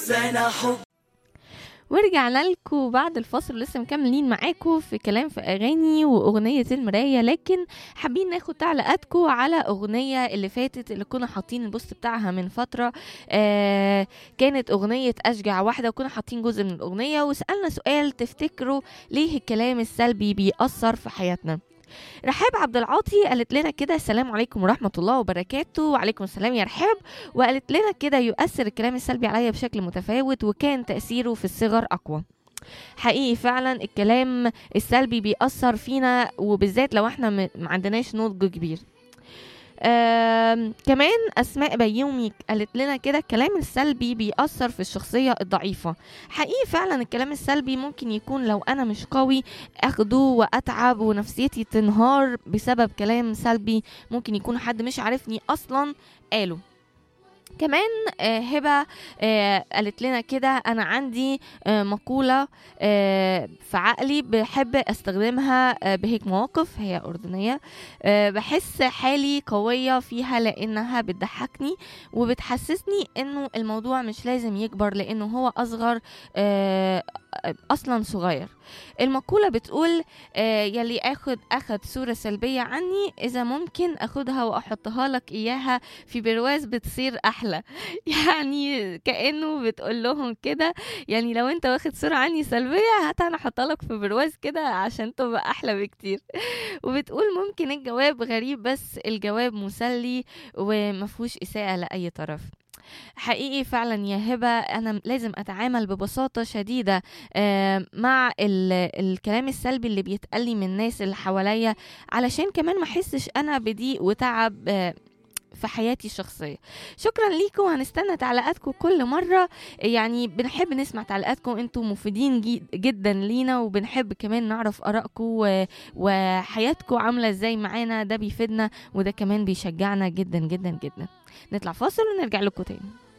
سنة حب ورجعنا لكم بعد الفاصل لسه مكملين معاكم في كلام في اغاني واغنيه المرايه لكن حابين ناخد تعليقاتكم على اغنيه اللي فاتت اللي كنا حاطين البوست بتاعها من فتره آه كانت اغنيه اشجع واحده وكنا حاطين جزء من الاغنيه وسالنا سؤال تفتكروا ليه الكلام السلبي بيأثر في حياتنا رحاب عبد العاطي قالت لنا كده السلام عليكم ورحمه الله وبركاته وعليكم السلام يا رحاب وقالت لنا كده يؤثر الكلام السلبي عليا بشكل متفاوت وكان تأثيره في الصغر أقوى حقيقي فعلا الكلام السلبي بيأثر فينا وبالذات لو احنا م- ما عندناش نضج كبير آم، كمان أسماء بيومي قالت لنا كده الكلام السلبي بيأثر في الشخصية الضعيفة حقيقي فعلا الكلام السلبي ممكن يكون لو أنا مش قوي أخده وأتعب ونفسيتي تنهار بسبب كلام سلبي ممكن يكون حد مش عارفني أصلا قاله كمان آه، هبه آه، قالت لنا كده انا عندي آه، مقوله آه، في عقلي بحب استخدمها آه، بهيك مواقف هي اردنيه آه، بحس حالي قويه فيها لانها بتضحكني وبتحسسني انه الموضوع مش لازم يكبر لانه هو اصغر آه، اصلا صغير المقوله بتقول آه، يلي اخد اخد صوره سلبيه عني اذا ممكن اخدها واحطها لك اياها في برواز بتصير احلى يعني كانه بتقول لهم كده يعني لو انت واخد صوره عني سلبيه هات انا احطها لك في برواز كده عشان تبقى احلى بكتير وبتقول ممكن الجواب غريب بس الجواب مسلي ومفهوش اساءه لاي طرف حقيقي فعلا يا هبه انا لازم اتعامل ببساطه شديده آه، مع ال- الكلام السلبي اللي بيتقال لي من الناس اللي حواليا علشان كمان ما احسش انا بضيق وتعب آه، في حياتي الشخصية شكرا ليكم هنستنى تعليقاتكم كل مرة يعني بنحب نسمع تعليقاتكم انتم مفيدين جي- جدا لينا وبنحب كمان نعرف آرائكم و- وحياتكم عاملة ازاي معانا ده بيفيدنا وده كمان بيشجعنا جدا جدا جدا نطلع فاصل ونرجع لكم تاني